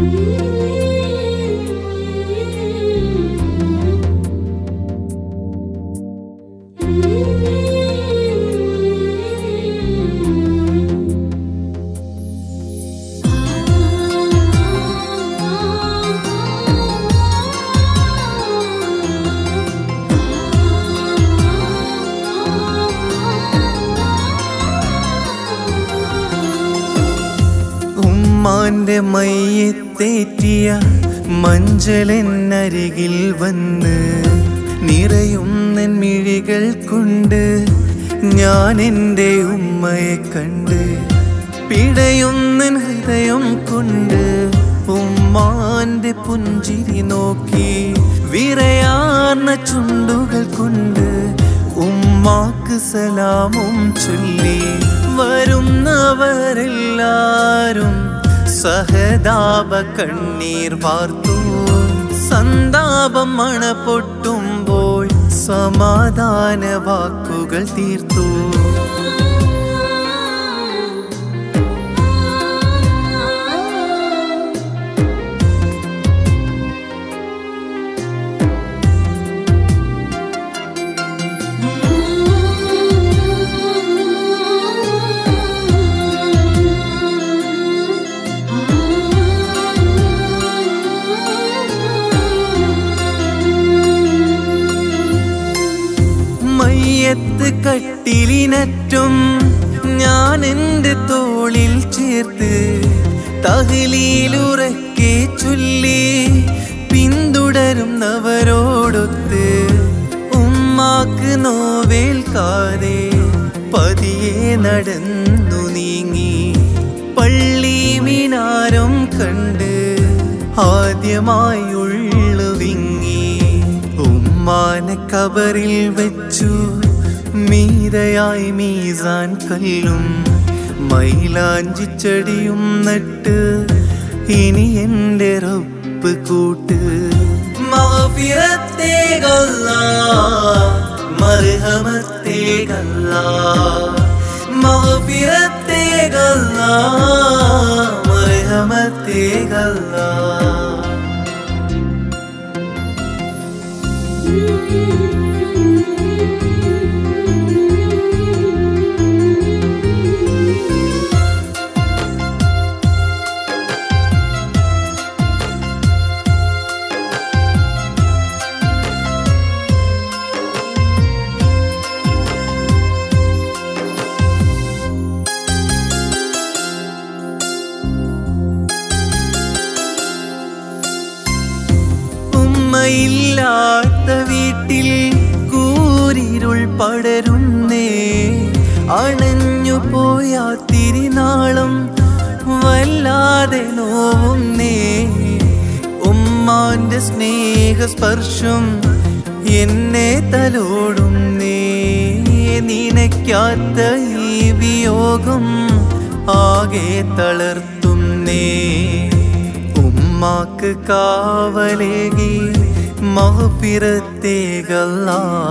ഉമ്മാന്റെ മയ്യത്തേറ്റിയ മഞ്ചലെന്നരികിൽ വന്ന് നിറയുന്നൻ മിഴികൾ കൊണ്ട് ഞാൻ എൻ്റെ ഉമ്മയെ കണ്ട് പിടയുന്നൻ ഹൃദയം കൊണ്ട് ഉമ്മാന്റെ പുഞ്ചിരി നോക്കി വിറയാർന്ന ചുണ്ടുകൾ കൊണ്ട് ഉമ്മാക്ക് സലാമും ചൊല്ലി വരുന്നവരെല്ലാരും സഹതാപ കണ്ണീർ വാർത്തു സന്താപം മണ പൊട്ടുമ്പോൾ സമാധാന വാക്കുകൾ തീർത്തു മയ്യത്ത് കട്ടിലിനറ്റും ഞാൻ എൻ്റെ തോളിൽ ചേർത്ത് തഹലിയിലുറക്കെ ചൊല്ലി പിന്തുടരുന്നവരോടൊത്ത് ഉമ്മാക്ക് നോവേൽക്കാതെ പതിയെ നടന്നു നീങ്ങി പള്ളി മിനാരം കണ്ട് ആദ്യമായി ഉള്ളു വിങ്ങി ഉമ്മാനെ കബറിൽ വെച്ചു മീതയായി മീസാൻ കല്ലും മൈലാഞ്ചി ചെടിയും നട്ട് ഇനി എൻ്റെ റബ്ബ് കൂട്ട് മഗ്ഫിറത്തേകല്ല മർഹമത്തേകല്ല മഗ്ഫിറത്തേകല്ല മർഹമത്തേകല്ല ഉമ്മയില്ലാത്ത വീട്ടിൽ കൂരിരുൾ പടരുന്നേ അണഞ്ഞു പോയ തിരിനാളം വല്ലാതെ നോവുന്നേ ഉമ്മാന്റെ സ്നേഹസ്പർശം എന്നെ തലോടുന്നേ നിനയ്ക്കാത്ത ഈ വിയോഗം ആകെ തളർത്തുന്നേ ഉമ്മാക്ക് കാവലേകി മഹപിറത്തേകല്ല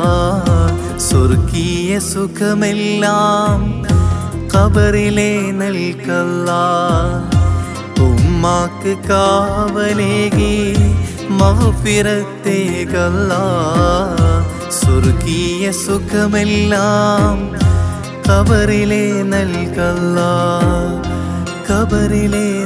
സ്വർഗീയ സുഖമെല്ലാം കബറിലെ നൽകല്ല ഉമ്മാക്ക് കാവലേകി മഹപിറത്തേകല്ല സ്വർഗീയ സുഖമെല്ലാം കബറിലെ നൽകല്ല കബറിലെ